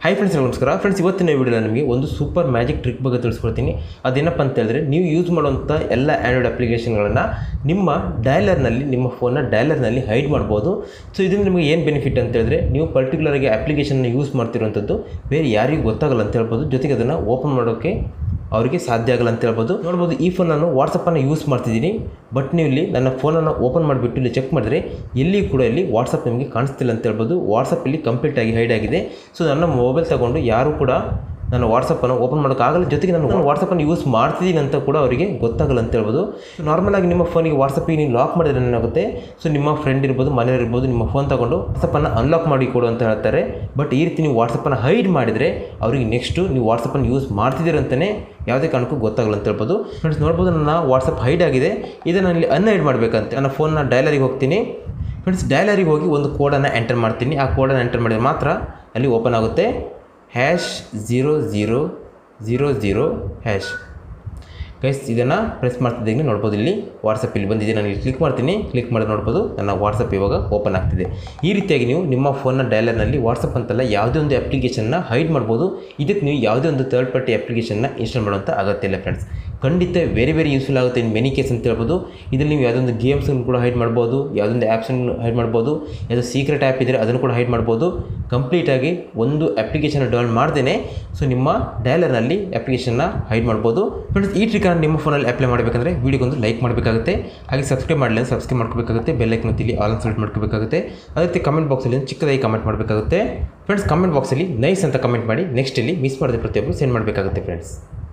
hi friends ನಮಸ್ಕಾರ friends ಇವತ್ತಿನ ವಿಡಿಯೋದಲ್ಲಿ ನಿಮಗೆ ಒಂದು ಸೂಪರ್ ಮ್ಯಾಜಿಕ್ ಟ್ರಿಕ್ ಬಗ್ಗೆ ತಿಳಿಸ್ಕೊಡ್ತೀನಿ ಅದೇನಪ್ಪ ಅಂತ ಹೇಳಿದ್ರೆ ನೀವು ಯೂಸ್ ಮಾಡುವಂಥ ಎಲ್ಲ ಆ್ಯಂಡ್ರಾಯ್ಡ್ ಅಪ್ಲಿಕೇಶನ್ಗಳನ್ನು ನಿಮ್ಮ ಡಯಲರ್ನಲ್ಲಿ ನಿಮ್ಮ ಫೋನ್ನ ಡಯಲರ್ನಲ್ಲಿ ಹೈಡ್ ಮಾಡ್ಬೋದು ಸೊ ಇದರಿಂದ ನಿಮಗೆ ಏನು ಬೆನಿಫಿಟ್ ಅಂತ ಹೇಳಿದ್ರೆ ನೀವು ಪರ್ಟಿಕ್ಯುಲರಾಗಿ ಅಪ್ಲಿಕೇಶನ್ನ ಯೂಸ್ ಮಾಡ್ತಿರುವಂಥದ್ದು ಬೇರೆ ಯಾರಿಗೂ ಗೊತ್ತಾಗಲ್ಲ ಅಂತ ಹೇಳ್ಬೋದು ಜೊತೆಗೆ ಅದನ್ನು ಓಪನ್ ಮಾಡೋಕ್ಕೆ ಅವರಿಗೆ ಸಾಧ್ಯ ಆಗಲ್ಲ ಅಂತ ಹೇಳ್ಬೋದು ನೋಡ್ಬೋದು ಈ ಫೋನ್ ನಾನು ವಾಟ್ಸಪ್ಪನ್ನು ಯೂಸ್ ಮಾಡ್ತಿದ್ದೀನಿ ಬಟ್ ನೀವು ಇಲ್ಲಿ ನನ್ನ ಫೋನನ್ನು ಓಪನ್ ಮಾಡಿಬಿಟ್ಟು ಇಲ್ಲಿ ಚೆಕ್ ಮಾಡಿದ್ರೆ ಎಲ್ಲಿ ಕೂಡ ಇಲ್ಲಿ ವಾಟ್ಸಪ್ ನಿಮಗೆ ಕಾಣಿಸ್ತಿಲ್ಲ ಅಂತ ಹೇಳ್ಬೋದು ವಾಟ್ಸಪ್ ಇಲ್ಲಿ ಕಂಪ್ಲೀಟಾಗಿ ಹೈಡ್ ಆಗಿದೆ ಸೊ ನನ್ನ ಮೊಬೈಲ್ ತಗೊಂಡು ಯಾರು ಕೂಡ ನಾನು ವಾಟ್ಸಪ್ಪನ್ನು ಓಪನ್ ಮಾಡೋಕ್ಕಾಗಲ್ಲ ಜೊತೆಗೆ ನಾನು ವಾಟ್ಸಪ್ಪನ್ನು ಯೂಸ್ ಮಾಡ್ತಿದ್ದೀನಿ ಅಂತ ಕೂಡ ಅವರಿಗೆ ಗೊತ್ತಾಗಲ್ಲ ಅಂತ ಹೇಳ್ಬೋದು ಸೊ ನಾರ್ಮಲಾಗಿ ನಿಮ್ಮ ಫೋನಿಗೆ ವಾಟ್ಸಪ್ಪಿಗೆ ನೀವು ಲಾಕ್ ಮಾಡಿದ್ರೆ ಏನಾಗುತ್ತೆ ಸೊ ನಿಮ್ಮ ಫ್ರೆಂಡ್ ಇರ್ಬೋದು ಮನೆಯವ್ರು ಇರ್ಬೋದು ನಿಮ್ಮ ಫೋನ್ ತಗೊಂಡು ವಾಟ್ಸಪ್ಪನ್ನು ಅನ್ಲಾಕ್ ಮಾಡಿ ಕೊಡು ಅಂತ ಹೇಳ್ತಾರೆ ಬಟ್ ಈ ರೀತಿ ನೀವು ವಾಟ್ಸಪ್ಪನ್ನು ಹೈಡ್ ಮಾಡಿದರೆ ಅವರಿಗೆ ನೆಕ್ಸ್ಟು ನೀವು ವಾಟ್ಸಪ್ಪನ್ನು ಯೂಸ್ ಮಾಡ್ತಿದ್ದೀರಂತಲೇ ಯಾವುದೇ ಕಾರಣಕ್ಕೂ ಗೊತ್ತಾಗಲ್ಲ ಅಂತ ಹೇಳ್ಬೋದು ಫ್ರೆಂಡ್ಸ್ ನೋಡ್ಬೋದು ನನ್ನ ವಾಟ್ಸಪ್ ಹೈಡ್ ಆಗಿದೆ ಇದನ್ನು ಇಲ್ಲಿ ಅನ್ಹೈಡ್ ಮಾಡಬೇಕಂತೆ ನನ್ನ ಫೋನ್ನ ಡೈಲರಿಗೆ ಹೋಗ್ತೀನಿ ಫ್ರೆಂಡ್ಸ್ ಡೈಲರಿಗೆ ಹೋಗಿ ಒಂದು ಕೋಡನ್ನು ಎಂಟರ್ ಮಾಡ್ತೀನಿ ಆ ಕೋಡನ್ನು ಎಂಟರ್ ಮಾಡಿದ್ರೆ ಮಾತ್ರ ಅಲ್ಲಿ ಓಪನ್ ಆಗುತ್ತೆ hash zero zero zero zero hash guys ಇದನ್ನು ಪ್ರೆಸ್ ಮಾಡ್ತಿದ್ದೀನಿ ನೋಡ್ಬೋದು ಇಲ್ಲಿ ವಾಟ್ಸಪ್ ಇಲ್ಲಿ ಬಂದಿದೆ ನಾನು ಇಲ್ಲಿ ಕ್ಲಿಕ್ ಮಾಡ್ತೀನಿ ಕ್ಲಿಕ್ ಮಾಡಿ ನೋಡ್ಬೋದು ನನ್ನ ವಾಟ್ಸಪ್ ಇವಾಗ ಓಪನ್ ಆಗ್ತಿದೆ ಈ ರೀತಿಯಾಗಿ ನೀವು ನಿಮ್ಮ ಫೋನ್ನ ಡೈಲರ್ನಲ್ಲಿ ವಾಟ್ಸಪ್ ಅಂತಲ್ಲ ಯಾವುದೇ ಒಂದು ಅಪ್ಲಿಕೇಶನ್ನ ಹೈಡ್ ಮಾಡ್ಬೋದು ಇದಕ್ಕೆ ನೀವು ಯಾವುದೇ ಒಂದು ಥರ್ಡ್ ಪಾರ್ಟಿ ಅಪ್ಲಿಕೇಶನ್ನ ಇನ್ಸ್ಟಾಲ್ ಮಾಡುವಂಥ ಅಗತ್ಯ ಇಲ್ಲ ಫ್ರೆಂಡ್ಸ್ ಖಂಡಿತ ವೆರಿ ವೆರಿ ಯೂಸ್ಫುಲ್ ಆಗುತ್ತೆ ಇನ್ ಮೆನಿ ಕೇಸ್ ಅಂತ ಹೇಳ್ಬೋದು ಇದರಲ್ಲಿ ನೀವು ಯಾವುದೊಂದು ಗೇಮ್ಸನ್ನು ಕೂಡ ಹೈಡ್ ಮಾಡ್ಬೋದು ಯಾವುದೊಂದು ಆ್ಯಪ್ಸನ್ನು ಹೈಡ್ ಮಾಡ್ಬೋದು ಯಾವುದೋ ಸೀಕ್ರೆಟ್ ಆ್ಯಪ್ ಇದ್ದರೆ ಅದನ್ನು ಕೂಡ ಹೈಡ್ ಮಾಡ್ಬೋದು ಕಂಪ್ಲೀಟಾಗಿ ಒಂದು ಅಪ್ಲಿಕೇಶನ್ ಡೌನ್ಲೋಡ್ ಮಾಡ್ದೇ ಸೊ ನಿಮ್ಮ ಡೈಲರ್ನಲ್ಲಿ ಅಪ್ಲಿಕೇಶನ್ನ ಹೈಡ್ ಮಾಡ್ಬೋದು ಫ್ರೆಂಡ್ಸ್ ಈ ಟ್ರಿಕನ್ನು ನಿಮ್ಮ ಫೋನಲ್ಲಿ ಅಪ್ಲೈ ಮಾಡಬೇಕಂದ್ರೆ ವೀಡಿಯೋಗೊಂದು ಲೈಕ್ ಮಾಡಬೇಕಾಗುತ್ತೆ ಹಾಗೆ ಸಬ್ಸ್ಕ್ರೈಬ್ ಮಾಡಲಿ ಸಬ್ಸ್ಕ್ರೈಬ್ ಮಾಡ್ಕೋಬೇಕಾಗುತ್ತೆ ಬೆಲ್ಲೈಕ್ ಇಲ್ಲಿ ಆಲ್ ಸೆಲೆಕ್ಟ್ ಮಾಡ್ಕೋಬೇಕಾಗುತ್ತೆ ಅದೇ ರೀತಿ ಕಮೆಂಟ್ ಬಾಕ್ಸಲ್ಲಿ ಒಂದು ಚಿಕ್ಕದಾಗಿ ಕಮೆಂಟ್ ಮಾಡಬೇಕಾಗುತ್ತೆ ಫ್ರೆಂಡ್ಸ್ ಕಮೆಂಟ್ ಬಾಕ್ಸಲ್ಲಿ ನೈಸ್ ಅಂತ ಕಮೆಂಟ್ ಮಾಡಿ ನೆಕ್ಸ್ಟ್ ಇಲ್ಲಿ ಮಿಸ್ ಮಾಡದೆ ಪ್ರತಿಯೊಬ್ಬರು ಸೆಂಡ್ ಮಾಡಬೇಕಾಗುತ್ತೆ ಫ್ರೆಂಡ್ಸ್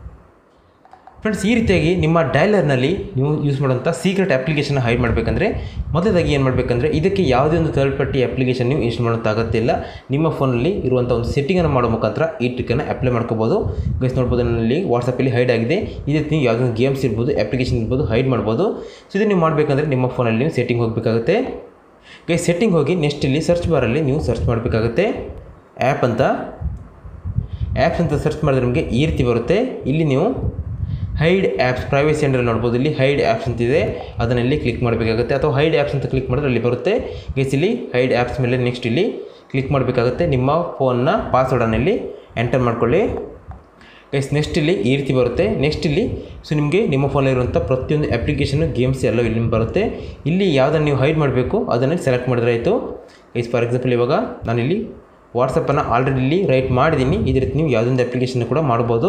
ಫ್ರೆಂಡ್ಸ್ ಈ ರೀತಿಯಾಗಿ ನಿಮ್ಮ ಡೈಲರ್ನಲ್ಲಿ ನೀವು ಯೂಸ್ ಮಾಡುವಂಥ ಸೀಕ್ರೆಟ್ ಅಪ್ಲಿಕೇಶನ್ ಹೈಡ್ ಮಾಡಬೇಕಂದ್ರೆ ಮೊದಲಾಗಿ ಏನು ಮಾಡಬೇಕಂದ್ರೆ ಇದಕ್ಕೆ ಯಾವುದೇ ಒಂದು ಥರ್ಡ್ ಪಾರ್ಟಿ ಅಪ್ಲಿಕೇಶನ್ ನೀವು ಇನ್ಸ್ಟಾಲ್ ಮಾಡೋಂಥ ಅಗತ್ಯ ಇಲ್ಲ ನಿಮ್ಮ ಫೋನಲ್ಲಿ ಇರುವಂಥ ಒಂದು ಸೆಟ್ಟಿಂಗನ್ನು ಮಾಡೋ ಮುಖಾಂತರ ಈ ಟ್ರಿಕ್ಕನ್ನು ಅಪ್ಲೈ ಮಾಡ್ಕೋಬೋದು ಗೈಸ್ ನೋಡ್ಬೋದು ನನ್ನಲ್ಲಿ ವಾಟ್ಸಪ್ಪಲ್ಲಿ ಹೈಡ್ ಆಗಿದೆ ಇದಕ್ಕೆ ನೀವು ಯಾವುದೋ ಒಂದು ಗೇಮ್ಸ್ ಇರ್ಬೋದು ಅಪ್ಲಿಕೇಶನ್ ಇರ್ಬೋದು ಹೈಡ್ ಮಾಡ್ಬೋದು ಸೊ ಇದನ್ನು ನೀವು ಮಾಡಬೇಕಂದ್ರೆ ನಿಮ್ಮ ಫೋನಲ್ಲಿ ನೀವು ಸೆಟ್ಟಿಂಗ್ ಹೋಗಬೇಕಾಗುತ್ತೆ ಗೈಸ್ ಸೆಟ್ಟಿಂಗ್ ಹೋಗಿ ನೆಕ್ಸ್ಟ್ ಇಲ್ಲಿ ಸರ್ಚ್ ಬಾರಲ್ಲಿ ನೀವು ಸರ್ಚ್ ಮಾಡಬೇಕಾಗುತ್ತೆ ಆ್ಯಪ್ ಅಂತ ಆ್ಯಪ್ಸ್ ಅಂತ ಸರ್ಚ್ ಮಾಡಿದ್ರೆ ನಿಮಗೆ ಈ ರೀತಿ ಬರುತ್ತೆ ಇಲ್ಲಿ ನೀವು ಹೈಡ್ ಆ್ಯಪ್ಸ್ ಪ್ರೈವೇಸಿ ಅಂಡರ್ ನೋಡ್ಬೋದು ಇಲ್ಲಿ ಹೈಡ್ ಆ್ಯಪ್ಸ್ ಅಂತಿದೆ ಅದನ್ನು ಇಲ್ಲಿ ಕ್ಲಿಕ್ ಮಾಡಬೇಕಾಗುತ್ತೆ ಅಥವಾ ಹೈಡ್ ಆ್ಯಪ್ಸ್ ಅಂತ ಕ್ಲಿಕ್ ಮಾಡಿದ್ರೆ ಅಲ್ಲಿ ಬರುತ್ತೆ ಗೇಸ್ ಇಲ್ಲಿ ಹೈಡ್ ಆ್ಯಪ್ಸ್ ಮೇಲೆ ನೆಕ್ಸ್ಟ್ ಇಲ್ಲಿ ಕ್ಲಿಕ್ ಮಾಡಬೇಕಾಗುತ್ತೆ ನಿಮ್ಮ ಫೋನ್ನ ಪಾಸ್ವರ್ಡನ್ನು ಇಲ್ಲಿ ಎಂಟರ್ ಮಾಡ್ಕೊಳ್ಳಿ ಗೈಸ್ ನೆಕ್ಸ್ಟ್ ಇಲ್ಲಿ ಈ ರೀತಿ ಬರುತ್ತೆ ನೆಕ್ಸ್ಟ್ ಇಲ್ಲಿ ಸೊ ನಿಮಗೆ ನಿಮ್ಮ ಫೋನಲ್ಲಿರುವಂಥ ಪ್ರತಿಯೊಂದು ಅಪ್ಲಿಕೇಶನ್ ಗೇಮ್ಸ್ ಎಲ್ಲ ಇಲ್ಲಿ ಬರುತ್ತೆ ಇಲ್ಲಿ ಯಾವುದನ್ನು ನೀವು ಹೈಡ್ ಮಾಡಬೇಕು ಅದನ್ನು ಸೆಲೆಕ್ಟ್ ಮಾಡಿದ್ರೆ ಆಯಿತು ಗೈಸ್ ಫಾರ್ ಎಕ್ಸಾಂಪಲ್ ಇವಾಗ ನಾನಿಲ್ಲಿ ವಾಟ್ಸಪ್ಪನ್ನು ಆಲ್ರೆಡಿ ಇಲ್ಲಿ ರೈಟ್ ಮಾಡಿದ್ದೀನಿ ಇದೇ ರೀತಿ ನೀವು ಯಾವುದೊಂದು ಅಪ್ಲಿಕೇಶನ್ ಕೂಡ ಮಾಡ್ಬೋದು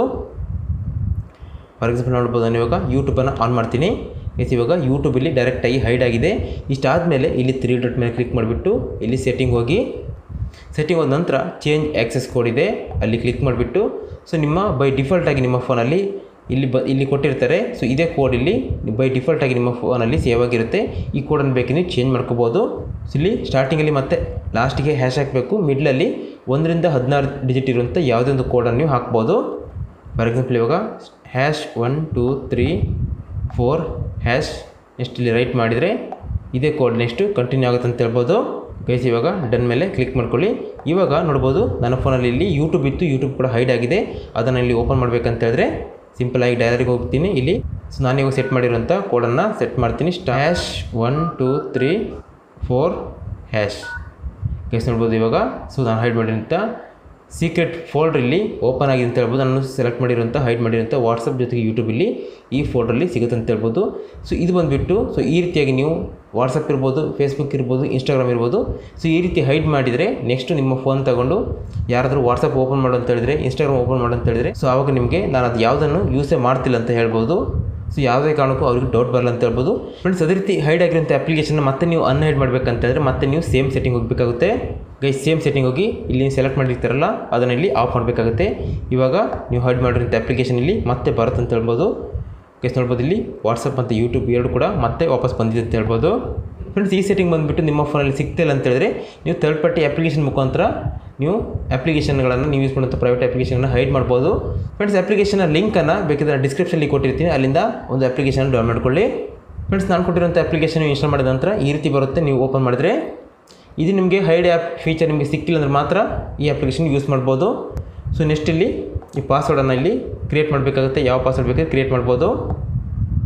ಫಾರ್ ಎಕ್ಸಾಂಪಲ್ ನೋಡ್ಬೋದು ನಾನು ಇವಾಗ ಯೂಟ್ಯೂಬನ್ನು ಆನ್ ಮಾಡ್ತೀನಿ ಎಸ್ ಇವಾಗ ಯೂಟ್ಯೂಬಲ್ಲಿ ಡೈರೆಕ್ಟಾಗಿ ಹೈಡ್ ಆಗಿದೆ ಇಷ್ಟಾದಮೇಲೆ ಇಲ್ಲಿ ತ್ರೀ ಡಾಟ್ ಮೇಲೆ ಕ್ಲಿಕ್ ಮಾಡಿಬಿಟ್ಟು ಇಲ್ಲಿ ಸೆಟ್ಟಿಂಗ್ ಹೋಗಿ ಸೆಟ್ಟಿಂಗ್ ಹೋದ ನಂತರ ಚೇಂಜ್ ಆ್ಯಕ್ಸೆಸ್ ಕೋಡ್ ಇದೆ ಅಲ್ಲಿ ಕ್ಲಿಕ್ ಮಾಡಿಬಿಟ್ಟು ಸೊ ನಿಮ್ಮ ಬೈ ಡಿಫಾಲ್ಟಾಗಿ ನಿಮ್ಮ ಫೋನಲ್ಲಿ ಇಲ್ಲಿ ಬ ಇಲ್ಲಿ ಕೊಟ್ಟಿರ್ತಾರೆ ಸೊ ಇದೇ ಕೋಡ್ ಇಲ್ಲಿ ಬೈ ಡಿಫಾಲ್ಟಾಗಿ ನಿಮ್ಮ ಫೋನಲ್ಲಿ ಸೇವ್ ಆಗಿರುತ್ತೆ ಈ ಕೋಡನ್ನು ಬೇಕು ನೀವು ಚೇಂಜ್ ಮಾಡ್ಕೋಬೋದು ಸೊ ಇಲ್ಲಿ ಸ್ಟಾರ್ಟಿಂಗಲ್ಲಿ ಮತ್ತೆ ಲಾಸ್ಟಿಗೆ ಹ್ಯಾಶ್ ಹಾಕಬೇಕು ಮಿಡ್ಲಲ್ಲಿ ಒಂದರಿಂದ ಹದಿನಾರು ಡಿಜಿಟ್ ಇರುವಂಥ ಯಾವುದೇ ಒಂದು ಕೋಡನ್ನು ನೀವು ಹಾಕ್ಬೋದು ಫಾರ್ ಎಕ್ಸಾಂಪಲ್ ಇವಾಗ hash one two three four hash next ಇಲ್ಲಿ ರೈಟ್ ಮಾಡಿದರೆ ಇದೇ ಕೋಡ್ ನೆಕ್ಸ್ಟು ಕಂಟಿನ್ಯೂ ಆಗುತ್ತೆ ಅಂತ ಹೇಳ್ಬೋದು ಗೈಸ್ ಇವಾಗ ಡನ್ ಮೇಲೆ ಕ್ಲಿಕ್ ಮಾಡ್ಕೊಳ್ಳಿ ಇವಾಗ ನೋಡ್ಬೋದು ನನ್ನ ಫೋನಲ್ಲಿ ಇಲ್ಲಿ ಯೂಟ್ಯೂಬ್ ಇತ್ತು ಯೂಟ್ಯೂಬ್ ಕೂಡ ಹೈಡ್ ಆಗಿದೆ ಅದನ್ನು ಇಲ್ಲಿ ಓಪನ್ ಮಾಡಬೇಕಂತ ಹೇಳಿದ್ರೆ ಸಿಂಪಲಾಗಿ ಡೈಲರಿಗೆ ಹೋಗ್ತೀನಿ ಇಲ್ಲಿ ಸೊ ನಾನೀಗ ಸೆಟ್ ಮಾಡಿರೋಂಥ ಕೋಡನ್ನು ಸೆಟ್ ಮಾಡ್ತೀನಿ ಸ್ಟ್ಯಾಶ್ one two three four hash guys ನೋಡ್ಬೋದು ಇವಾಗ ಸೊ ನಾನು ಹೈಡ್ ಮಾಡಿರೋಂಥ ಸೀಕ್ರೆಟ್ ಫೋಲ್ಡ್ರ್ ಇಲ್ಲಿ ಓಪನ್ ಆಗಿದೆ ಅಂತ ಹೇಳ್ಬೋದು ನಾನು ಸೆಲೆಕ್ಟ್ ಮಾಡಿರೋಂಥ ಹೈಡ್ ಮಾಡಿರೋಂಥ ವಾಟ್ಸಪ್ ಜೊತೆಗೆ ಯೂಟ್ಯೂಬಲ್ಲಿ ಈ ಫೋಲ್ಡ್ರಲ್ಲಿ ಸಿಗುತ್ತೆ ಅಂತ ಹೇಳ್ಬೋದು ಸೊ ಇದು ಬಂದುಬಿಟ್ಟು ಸೊ ಈ ರೀತಿಯಾಗಿ ನೀವು ವಾಟ್ಸಪ್ ಇರ್ಬೋದು ಫೇಸ್ಬುಕ್ ಇರ್ಬೋದು ಇನ್ಸ್ಟಾಗ್ರಾಮ್ ಇರ್ಬೋದು ಸೊ ಈ ರೀತಿ ಹೈಡ್ ಮಾಡಿದರೆ ನೆಕ್ಸ್ಟ್ ನಿಮ್ಮ ಫೋನ್ ತಗೊಂಡು ಯಾರಾದರೂ ವಾಟ್ಸಪ್ ಓಪನ್ ಮಾಡು ಅಂತ ಹೇಳಿದ್ರೆ ಇನ್ಸ್ಟಾಗ್ರಾಮ್ ಓಪನ್ ಮಾಡು ಅಂತ ಹೇಳಿದ್ರೆ ಸೊ ಆವಾಗ ನಿಮಗೆ ನಾನು ಅದು ಯಾವುದನ್ನು ಯೂಸೇ ಮಾಡ್ತಿಲ್ಲ ಅಂತ ಹೇಳ್ಬೋದು ಸೊ ಯಾವುದೇ ಕಾರಣಕ್ಕೂ ಅವ್ರಿಗೆ ಡೌಟ್ ಬರಲ್ಲ ಅಂತ ಹೇಳ್ಬೋದು ಫ್ರೆಂಡ್ಸ್ ಅದೇ ರೀತಿ ಹೈಡ್ ಆಗಿರೋಂಥ ಅಪ್ಲಿಕೇಶನ್ ಮತ್ತೆ ನೀವು ಅನ್ಹೈಡ್ ಮಾಡಬೇಕಂತ ಹೇಳಿದ್ರೆ ಮತ್ತೆ ನೀವು ಸೇಮ್ ಸೆಟ್ಟಿಂಗ್ ಹೋಗಬೇಕಾಗುತ್ತೆ ಗೈ ಸೇಮ್ ಸೆಟ್ಟಿಂಗ್ ಹೋಗಿ ಇಲ್ಲಿ ಸೆಲೆಕ್ಟ್ ಮಾಡಿರ್ತಾರಲ್ಲ ಅದನ್ನು ಇಲ್ಲಿ ಆಫ್ ಮಾಡಬೇಕಾಗುತ್ತೆ ಇವಾಗ ನೀವು ಹೈಡ್ ಮಾಡಿರೋಂಥ ಅಪ್ಲಿಕೇಶನ್ ಇಲ್ಲಿ ಮತ್ತೆ ಬರುತ್ತೆ ಅಂತ ಹೇಳ್ಬೋದು ಗೈಸ್ ನೋಡ್ಬೋದು ಇಲ್ಲಿ ವಾಟ್ಸಪ್ ಮತ್ತು ಯೂಟ್ಯೂಬ್ ಎರಡು ಕೂಡ ಮತ್ತೆ ವಾಪಸ್ ಬಂದಿದೆ ಅಂತ ಹೇಳ್ಬೋದು ಫ್ರೆಂಡ್ಸ್ ಈ ಸೆಟ್ಟಿಂಗ್ ಬಂದುಬಿಟ್ಟು ನಿಮ್ಮ ಫೋನಲ್ಲಿ ಸಿಗ್ತಿಲ್ಲ ಅಂತ ಹೇಳಿದ್ರೆ ನೀವು ಥರ್ಡ್ ಪಾರ್ಟಿ ಅಪ್ಲಿಕೇಶನ್ ಮುಖಾಂತರ ನೀವು ಅಪ್ಲಿಕೇಶನ್ಗಳನ್ನು ನೀವು ಯೂಸ್ ಮಾಡುವಂಥ ಪ್ರೈವೇಟ್ ಅಪ್ಲಿಕೇಶನ್ನ ಹೈಡ್ ಮಾಡ್ಬೋದು ಫ್ರೆಂಡ್ಸ್ ಅಪ್ಲಿಕೇಶನ್ನ ಲಿಂಕನ್ನು ಬೇಕಿದ್ರೆ ಡಿಸ್ಕ್ರಿಪ್ಷನಲ್ಲಿ ಕೊಟ್ಟಿರ್ತೀನಿ ಅಲ್ಲಿಂದ ಒಂದು ಅಪ್ಲಿಕೇಶನ್ ಡೌನ್ ಮಾಡ್ಕೊಳ್ಳಿ ಫ್ರೆಂಡ್ಸ್ ನಾನು ಕೊಟ್ಟಿರೋಂಥ ಅಪ್ಲಿಕೇಶನ್ ಇನ್ಸ್ಟಾಲ್ ಮಾಡಿದ ನಂತರ ಈ ರೀತಿ ಬರುತ್ತೆ ನೀವು ಓಪನ್ ಮಾಡಿದ್ರೆ ಇದು ನಿಮಗೆ ಹೈಡ್ ಆ್ಯಪ್ ಫೀಚರ್ ನಿಮಗೆ ಸಿಕ್ಕಿಲ್ಲ ಅಂದ್ರೆ ಮಾತ್ರ ಈ ಅಪ್ಲಿಕೇಶನ್ ಯೂಸ್ ಮಾಡ್ಬೋದು ಸೊ ನೆಕ್ಸ್ಟ್ ಇಲ್ಲಿ ಈ ಪಾಸ್ವರ್ಡನ್ನು ಇಲ್ಲಿ ಕ್ರಿಯೇಟ್ ಮಾಡಬೇಕಾಗುತ್ತೆ ಯಾವ ಪಾಸ್ವರ್ಡ್ ಬೇಕಾದ್ರೆ ಕ್ರಿಯೇಟ್ ಮಾಡ್ಬೋದು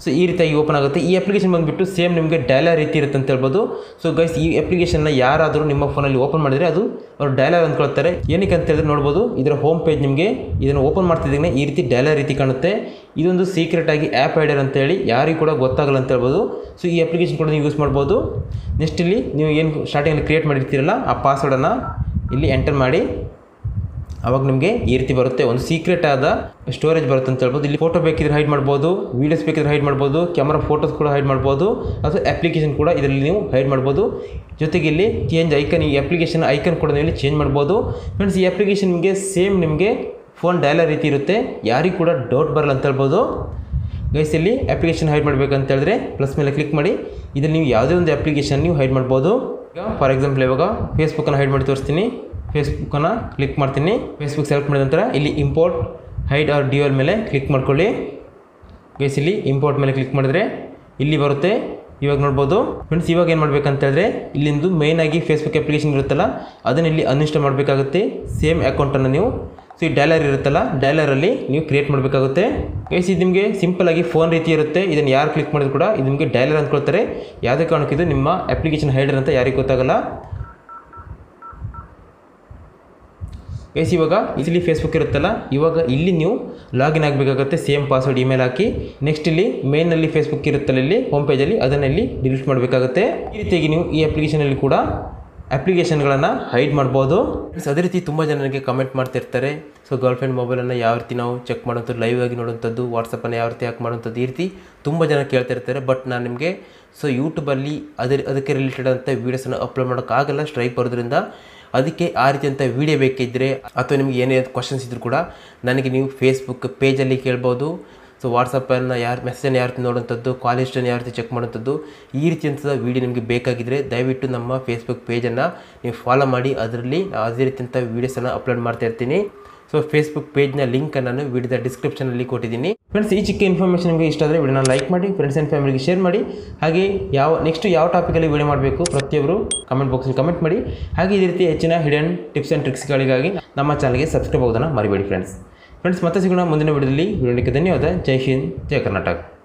ಸೊ ಈ ರೀತಿಯಾಗಿ ಓಪನ್ ಆಗುತ್ತೆ ಈ ಅಪ್ಲಿಕೇಶನ್ ಬಂದುಬಿಟ್ಟು ಸೇಮ್ ನಿಮಗೆ ಡೈಲರ್ ರೀತಿ ಇರುತ್ತೆ ಅಂತ ಹೇಳ್ಬೋದು ಸೊ ಗೈಸ್ ಈ ಅಪ್ಲಿಕೇಶನ್ನ ಯಾರಾದರೂ ನಿಮ್ಮ ಫೋನಲ್ಲಿ ಓಪನ್ ಮಾಡಿದರೆ ಅದು ಅವರು ಡೈಲರ್ ಅಂದ್ಕೊಳ್ತಾರೆ ಏನಕ್ಕೆ ಅಂತ ಹೇಳಿದ್ರೆ ನೋಡ್ಬೋದು ಇದರ ಹೋಮ್ ಪೇಜ್ ನಿಮಗೆ ಇದನ್ನು ಓಪನ್ ಮಾಡ್ತಿದ್ದಾನೆ ಈ ರೀತಿ ಡೈಲರ್ ರೀತಿ ಕಾಣುತ್ತೆ ಇದೊಂದು ಸೀಕ್ರೆಟ್ ಆಗಿ ಆ್ಯಪ್ ಐಡರ್ ಅಂತೇಳಿ ಯಾರಿಗೂ ಕೂಡ ಗೊತ್ತಾಗಲ್ಲ ಅಂತ ಹೇಳ್ಬೋದು ಸೊ ಈ ಅಪ್ಲಿಕೇಶನ್ ಕೂಡ ನೀವು ಯೂಸ್ ಮಾಡ್ಬೋದು ನೆಕ್ಸ್ಟ್ ಇಲ್ಲಿ ನೀವು ಏನು ಸ್ಟಾರ್ಟಿಂಗಲ್ಲಿ ಕ್ರಿಯೇಟ್ ಮಾಡಿರ್ತೀರಲ್ಲ ಆ ಪಾಸ್ವರ್ಡನ್ನು ಇಲ್ಲಿ ಎಂಟರ್ ಮಾಡಿ ಅವಾಗ ನಿಮಗೆ ಈ ರೀತಿ ಬರುತ್ತೆ ಒಂದು ಸೀಕ್ರೆಟ್ ಆದ ಸ್ಟೋರೇಜ್ ಬರುತ್ತೆ ಅಂತ ಹೇಳ್ಬೋದು ಇಲ್ಲಿ ಫೋಟೋ ಬೇಕಿದ್ರೆ ಹೈಡ್ ಮಾಡ್ಬೋದು ವೀಡಿಯೋಸ್ ಬೇಕಿದ್ರೆ ಹೈಡ್ ಮಾಡ್ಬೋದು ಕ್ಯಾಮ್ರಾ ಫೋಟೋಸ್ ಕೂಡ ಹೈಡ್ ಮಾಡ್ಬೋದು ಅಥವಾ ಅಪ್ಲಿಕೇಶನ್ ಕೂಡ ಇದರಲ್ಲಿ ನೀವು ಹೈಡ್ ಮಾಡ್ಬೋದು ಜೊತೆಗೆ ಇಲ್ಲಿ ಚೇಂಜ್ ಐಕನ್ ಈ ಅಪ್ಲಿಕೇಶನ್ ಐಕನ್ ಕೂಡ ನೀವು ಇಲ್ಲಿ ಚೇಂಜ್ ಮಾಡ್ಬೋದು ಫ್ರೆಂಡ್ಸ್ ಈ ಅಪ್ಲಿಕೇಶನ್ ನಿಮಗೆ ಸೇಮ್ ನಿಮಗೆ ಫೋನ್ ಡೈಲರ್ ರೀತಿ ಇರುತ್ತೆ ಯಾರಿಗೂ ಕೂಡ ಡೌಟ್ ಬರಲ್ಲ ಅಂತ ಹೇಳ್ಬೋದು ಗೈಸ್ ಇಲ್ಲಿ ಅಪ್ಲಿಕೇಶನ್ ಹೈಡ್ ಮಾಡಬೇಕಂತ ಹೇಳಿದ್ರೆ ಪ್ಲಸ್ ಮೇಲೆ ಕ್ಲಿಕ್ ಮಾಡಿ ಇದರಲ್ಲಿ ನೀವು ಯಾವುದೇ ಒಂದು ಅಪ್ಲಿಕೇಶನ್ ನೀವು ಹೈಡ್ ಮಾಡ್ಬೋದು ಈಗ ಫಾರ್ ಎಕ್ಸಾಂಪಲ್ ಇವಾಗ ಫೇಸ್ಬುಕ್ಕನ್ನು ಹೈಡ್ ಮಾಡಿ ತೋರಿಸ್ತೀನಿ ಫೇಸ್ಬುಕ್ಕನ್ನು ಕ್ಲಿಕ್ ಮಾಡ್ತೀನಿ ಫೇಸ್ಬುಕ್ ಸೆಲೆಕ್ಟ್ ಮಾಡಿದ ನಂತರ ಇಲ್ಲಿ ಇಂಪೋರ್ಟ್ ಹೈಡ್ ಆರ್ ಡಿಯೋಲ್ ಮೇಲೆ ಕ್ಲಿಕ್ ಮಾಡ್ಕೊಳ್ಳಿ ಗೈಸ್ ಇಲ್ಲಿ ಇಂಪೋರ್ಟ್ ಮೇಲೆ ಕ್ಲಿಕ್ ಮಾಡಿದ್ರೆ ಇಲ್ಲಿ ಬರುತ್ತೆ ಇವಾಗ ನೋಡ್ಬೋದು ಫ್ರೆಂಡ್ಸ್ ಇವಾಗ ಏನು ಮಾಡ್ಬೇಕಂತ ಹೇಳಿದ್ರೆ ಇಲ್ಲಿಂದು ಮೇಯ್ನ್ ಆಗಿ ಫೇಸ್ಬುಕ್ ಅಪ್ಲಿಕೇಶನ್ ಇರುತ್ತಲ್ಲ ಅದನ್ನ ಇಲ್ಲಿ ಅನ್ಇನ್ಸ್ಟಾಲ್ ಮಾಡಬೇಕಾಗುತ್ತೆ ಸೇಮ್ ಅಕೌಂಟನ್ನು ನೀವು ಸೊ ಈ ಡೈಲರ್ ಇರುತ್ತಲ್ಲ ಡೈಲರಲ್ಲಿ ನೀವು ಕ್ರಿಯೇಟ್ ಮಾಡಬೇಕಾಗುತ್ತೆ ಗೈಸ್ ಇದು ನಿಮಗೆ ಸಿಂಪಲ್ ಆಗಿ ಫೋನ್ ರೀತಿ ಇರುತ್ತೆ ಇದನ್ನು ಯಾರು ಕ್ಲಿಕ್ ಮಾಡಿದ್ರು ಕೂಡ ಇದು ನಿಮಗೆ ಡೈಲರ್ ಅಂದ್ಕೊಳ್ತಾರೆ ಯಾವುದೇ ಕಾರಣಕ್ಕೆ ಇದು ನಿಮ್ಮ ಅಪ್ಲಿಕೇಶನ್ ಹೈಡರ್ ಅಂತ ಯಾರಿಗೂ ಗೊತ್ತಾಗಲ್ಲ ಗೈಸ್ ಇವಾಗ ಇಲ್ಲಿ ಫೇಸ್ಬುಕ್ ಇರುತ್ತಲ್ಲ ಇವಾಗ ಇಲ್ಲಿ ನೀವು ಲಾಗಿನ್ ಆಗಬೇಕಾಗುತ್ತೆ ಸೇಮ್ ಪಾಸ್ವರ್ಡ್ ಇಮೇಲ್ ಹಾಕಿ ನೆಕ್ಸ್ಟ್ ಇಲ್ಲಿ ಮೇನಲ್ಲಿ ಫೇಸ್ಬುಕ್ ಇರುತ್ತಲ್ಲ ಇಲ್ಲಿ ಹೋಮ್ ಪೇಜಲ್ಲಿ ಅದನ್ನು ಇಲ್ಲಿ ಡಿಲೀಟ್ ಮಾಡಬೇಕಾಗುತ್ತೆ ಈ ರೀತಿಯಾಗಿ ನೀವು ಈ ಅಪ್ಲಿಕೇಶನಲ್ಲಿ ಕೂಡ ಅಪ್ಲಿಕೇಶನ್ಗಳನ್ನು ಹೈಡ್ ಮಾಡ್ಬೋದು Friends, ಅದೇ ರೀತಿ ತುಂಬ ಜನ ನನಗೆ ಕಮೆಂಟ್ ಮಾಡ್ತಿರ್ತಾರೆ ಸೊ ಗರ್ಲ್ ಫ್ರೆಂಡ್ ಮೊಬೈಲನ್ನು ಯಾವ ರೀತಿ ನಾವು ಚೆಕ್ ಮಾಡೋಂಥದ್ದು ಲೈವ್ ಆಗಿ ನೋಡುವಂಥದ್ದು ವಾಟ್ಸಪ್ಪನ್ನು ಯಾವ ರೀತಿ ಹಾಕಿ ಮಾಡುವಂಥದ್ದು ಈ ರೀತಿ ತುಂಬ ಜನ ಕೇಳ್ತಿರ್ತಾರೆ ಬಟ್ ನಾನು ನಿಮಗೆ ಸೊ ಯೂಟ್ಯೂಬಲ್ಲಿ ಅದೇ ಅದಕ್ಕೆ ರಿಲೇಟೆಡ್ ಅಂತ ವೀಡಿಯೋಸನ್ನು ಅಪ್ಲೋಡ್ ಮಾಡೋಕ್ಕಾಗಲ್ಲ ಸ್ಟ್ರೈಕ್ ಬರೋದ್ರಿಂದ ಅದಕ್ಕೆ ಆ ರೀತಿಯಂಥ ವೀಡಿಯೋ ಬೇಕಿದ್ದರೆ ಅಥವಾ ನಿಮಗೆ ಏನೇ ಕ್ವಶನ್ಸ್ ಇದ್ದರೂ ಕೂಡ ನನಗೆ ನೀವು ಫೇಸ್ಬುಕ್ ಪೇಜಲ್ಲಿ ಕೇಳ್ಬೋದು ಸೊ ವಾಟ್ಸಪ್ಪನ್ನು ಯಾರು ಮೆಸೇಜನ್ನು ಯಾವ ರೀತಿ ನೋಡುವಂಥದ್ದು ಕಾಲ್ ಹಿಸ್ಟ್ರಿಯನ್ನು ಯಾವ ರೀತಿ ಚೆಕ್ ಮಾಡುವಂಥದ್ದು ಈ ರೀತಿಯಂಥ ವೀಡಿಯೋ ನಿಮಗೆ ಬೇಕಾಗಿದ್ದರೆ ದಯವಿಟ್ಟು ನಮ್ಮ ಫೇಸ್ಬುಕ್ ಪೇಜನ್ನು ನೀವು ಫಾಲೋ ಮಾಡಿ ಅದರಲ್ಲಿ ಅದೇ ರೀತಿಯಂಥ ವೀಡಿಯೋಸನ್ನು ಅಪ್ಲೋಡ್ ಮಾಡ್ತಾ ಇರ್ತೀನಿ ಸೊ ಫೇಸ್ಬುಕ್ ಪೇಜ್ನ ಲಿಂಕನ್ನು ನಾನು ವಿಡಿಯೋದ ಡಿಸ್ಕ್ರಿಪ್ಷನಲ್ಲಿ ಕೊಟ್ಟಿದ್ದೀನಿ ಫ್ರೆಂಡ್ಸ್ ಈ ಚಿಕ್ಕ ಇನ್ಫಾರ್ಮೇಷನ್ ನಿಮಗೆ ಇಷ್ಟ ಆದರೆ ವಿಡಿಯೋನ ಲೈಕ್ ಮಾಡಿ ಫ್ರೆಂಡ್ಸ್ ಆ್ಯಂಡ್ ಫ್ಯಾಮಿಲಿಗೆ ಶೇರ್ ಮಾಡಿ ಹಾಗೆ ಯಾವ ನೆಕ್ಸ್ಟ್ ಯಾವ ಟಾಪಿಕಲ್ಲಿ ವಿಡಿಯೋ ಮಾಡಬೇಕು ಪ್ರತಿಯೊಬ್ಬರು ಕಮೆಂಟ್ ಬಾಕ್ಸಲ್ಲಿ ಕಮೆಂಟ್ ಮಾಡಿ ಹಾಗೆ ಇದೇ ರೀತಿ ಹೆಚ್ಚಿನ ಹಿಡನ್ ಟಿಪ್ಸ್ ಆ್ಯಂಡ್ ಟ್ರಿಕ್ಸ್ಗಳಿಗಾಗಿ ನಮ್ಮ ಚಾನಲ್ಗೆ ಸಬ್ಸ್ಕ್ರೈಬ್ ಆಗೋದನ್ನು ಮರಿಬೇಡಿ ಫ್ರೆಂಡ್ಸ್ ಫ್ರೆಂಡ್ಸ್ ಮತ್ತೆ ಸಿಗೋಣ ಮುಂದಿನ ವಿಡಿಯೋದಲ್ಲಿ ವಿಡಿಯೋಕ್ಕೆ ಧನ್ಯವಾದ ಜೈ ಹಿಂದ್ ಜೈ ಕರ್ನಾಟಕ